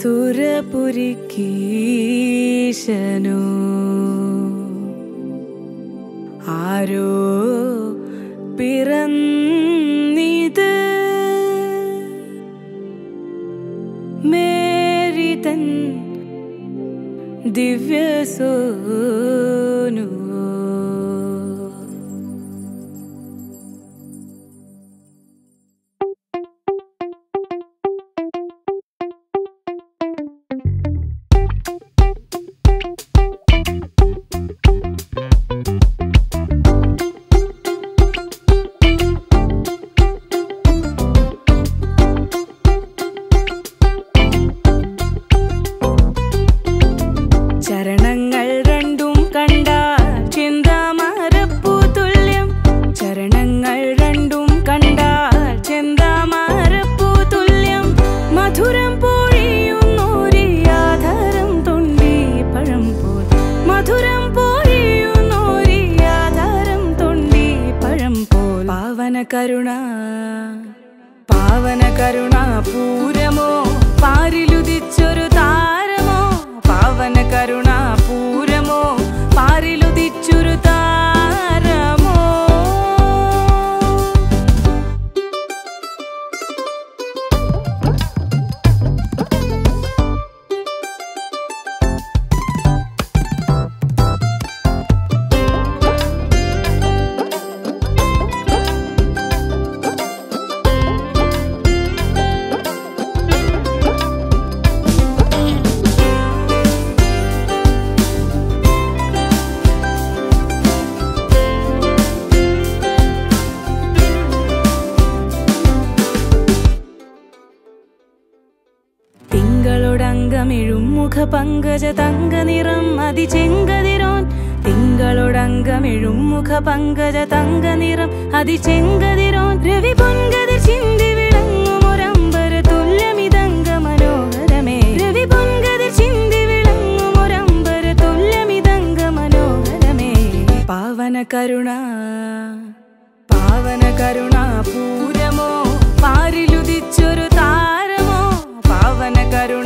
സുരപുരിക്കീശനോ ആരോ പിറന്നിത് മേരിതൻ ദിവ്യസോനു ചരണങ്ങൾ രണ്ടും കണ്ടാൽ ചിന്താമരപ്പൂ തുല്യം ചരണങ്ങൾ രണ്ടും കണ്ടാൽ ചിന്താമരപ്പൂ തുല്യം മധുരം പൊഴിയുന്നോരിയാധാരം തൊണ്ടി പഴം പോൽ മധുരം പൊഴിയുന്നോരിയാധാരം തൊണ്ടി പഴം പോൽ പാവന കരുണ പാവന കരുണ പൂരമോ പാരിലുദിച്ചൊരു താരമോ പാവന കരുണ പൂരമോ പാരിലുദിച്ചൊരു താരമോ തിങ്കളോടങ്കമിഴും മുഖ പങ്കജ തങ്ക നിറം അതിചെങ്കതിരോൻ തിങ്കളോടങ്കമിഴും മുഖ പങ്കജ തങ്ക നിറം അതിചെങ്കതിരോൻ രവി പൊൻകതിർ ചിന്തി വിളങ്ങും ഒരമ്പര തുല്യമിതങ്ക മനോഹരമേ രവി പൊൻകതിർ ചിന്തി വിളങ്ങും ഒരമ്പര തുല്യമിതങ്ക മനോഹരമേ പാവന കരുണ പാവന കരുണ പൂരമോ പാരിലുദിച്ചൊരു താരമോ പാവന കരുണ